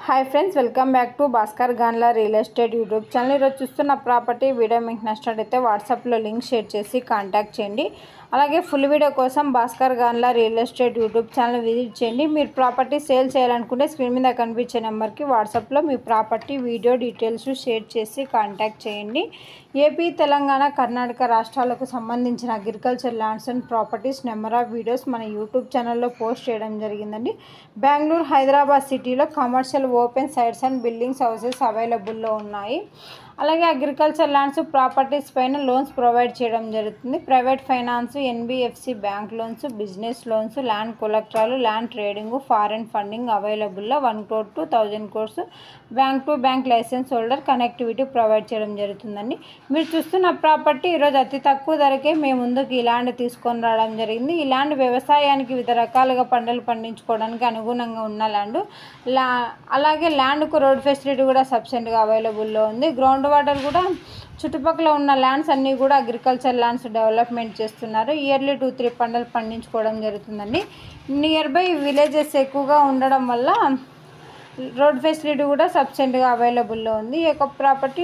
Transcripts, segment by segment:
hi friends welcome back to Bhaskar గాన్లా real estate YouTube channel ఈరోజు చూస్తున్న property video మీకు నచ్చినట్టయితే వాట్సాప్లో లింక్ షేర్ చేసి కాంటాక్ట్ చేయండి అలాగే ఫుల్ వీడియో కోసం Bhaskar గాన్లా real estate YouTube channel visit చేయండి మీరు ప్రాపర్టీ సేల్ చేయాలనుకుంటే స్క్రీన్ మీద కనిపించే నెంబర్కి వాట్సాప్లో మీ ప్రాపర్టీ వీడియో డీటెయిల్స్ షేర్ చేసి కాంటాక్ట్ చేయండి ఏపీ తెలంగాణ కర్ణాటక రాష్ట్రాలకు సంబంధించిన agriculture lands and properties number of videos మన యూట్యూబ్ ఛానల్లో పోస్ట్ చేయడం జరిగిందండి బెంగళూరు హైదరాబాద్ సిటీలో commercial open sites and buildings houses అవైలబుల్లో ఉన్నాయి అలాగే అగ్రికల్చర్ ల్యాండ్స్ ప్రాపర్టీస్ పైన లోన్స్ ప్రొవైడ్ చేయడం జరుగుతుంది private finance NBFC bank loans business loans land కొలెక్టరాలు ల్యాండ్ ట్రేడింగ్ ఫారెన్ ఫండింగ్ అవైలబుల్లో one crore to thousand crores bank to bank license holder connectivity provide చేయడం జరుగుతుందండి మీరు చూస్తున్న ప్రాపర్టీ ఈరోజు అతి తక్కువ ధరకే మేము ముందుకు ఈ ల్యాండ్ తీసుకొని రావడం జరిగింది ఈ ల్యాండ్ వ్యవసాయానికి వివిధ రకాలుగా పంటలు పండించుకోవడానికి అనుగుణంగా ఉన్న ల్యాండ్ లా అలాగే ల్యాండ్కు రోడ్ ఫెసిలిటీ కూడా సఫిషియెంట్గా అవైలబుల్లో ఉంది గ్రౌండ్ వాటర్ కూడా చుట్టుపక్కల ఉన్న ల్యాండ్స్ అన్నీ కూడా అగ్రికల్చర్ ల్యాండ్స్ డెవలప్మెంట్ చేస్తున్నారు ఇయర్లీ టూ త్రీ పంటలు పండించుకోవడం జరుగుతుందండి నియర్ బై విలేజెస్ ఎక్కువగా ఉండడం వల్ల రోడ్ ఫెసిలిటీ కూడా సఫిషియెంట్గా అవైలబుల్లో ఉంది ఈ యొక్క ప్రాపర్టీ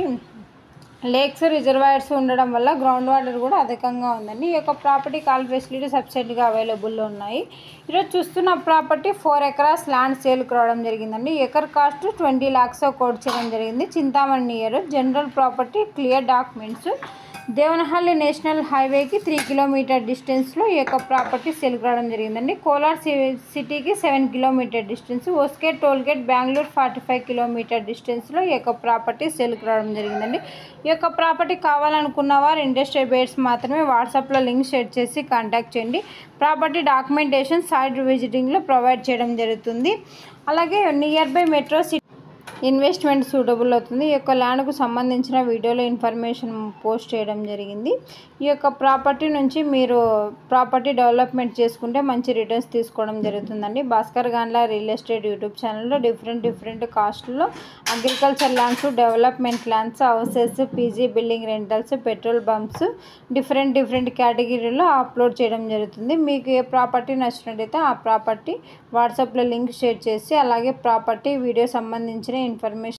లేక్స్ రిజర్వాయర్స్ ఉండడం వల్ల గ్రౌండ్ వాటర్ కూడా అధికంగా ఉందండి ఈ యొక్క ప్రాపర్టీ కాల్ ఫెసిలిటీ సబ్సిడీగా అవైలబుల్లో ఉన్నాయి ఈరోజు చూస్తున్న ప్రాపర్టీ ఫోర్ ఎకరాస్ ల్యాండ్ సేల్కి రావడం జరిగిందండి acre cost twenty lakhs quote చేయడం జరిగింది Chintamani near general property clear documents Devanahalli national హైవేకి త్రీ కిలోమీటర్ డిస్టెన్స్లో ఈ యొక్క ప్రాపర్టీ సేల్కి రావడం జరిగిందండి కోలార్ సి- సిటీకి seven kilometer distance Hoskote toll gate Bengaluru forty five kilometer డిస్టెన్స్లో ఈ యొక్క ప్రాపర్టీ సేల్కి రావడం జరిగిందండి ఈ యొక్క ప్రాపర్టీ కావాలనుకున్న వారు ఇండస్ట్రీ బేర్స్ మాత్రమే వాట్సాప్లో లింక్ షేర్ చేసి కాంటాక్ట్ చేయండి ప్రాపర్టీ డాక్యుమెంటేషన్ సైట్ విజిటింగ్లో ప్రొవైడ్ చేయడం జరుగుతుంది అలాగే nearby metro city investment suitable అవుతుంది ఈ యొక్క ల్యాండ్కు సంబంధించిన వీడియోలో ఇన్ఫర్మేషన్ పోస్ట్ చేయడం జరిగింది ఈ యొక్క ప్రాపర్టీ నుంచి మీరు ప్రాపర్టీ డెవలప్మెంట్ చేసుకుంటే మంచి రిటర్న్స్ తీసుకోవడం జరుగుతుందండి భాస్కర్ గాన్లా రియల్ ఎస్టేట్ యూట్యూబ్ ఛానల్లో డిఫరెంట్ డిఫరెంట్ కాస్ట్లో agriculture lands development lands houses PG building rentals petrol pumps different different కేటగిరీలో అప్లోడ్ చేయడం జరుగుతుంది మీకు ఏ ప్రాపర్టీ నచ్చినట్టయితే ఆ ప్రాపర్టీ వాట్సాప్లో లింక్ షేర్ చేసి అలాగే ప్రాపర్టీ వీడియో సంబంధించిన ఇన్ఫర్మేషన్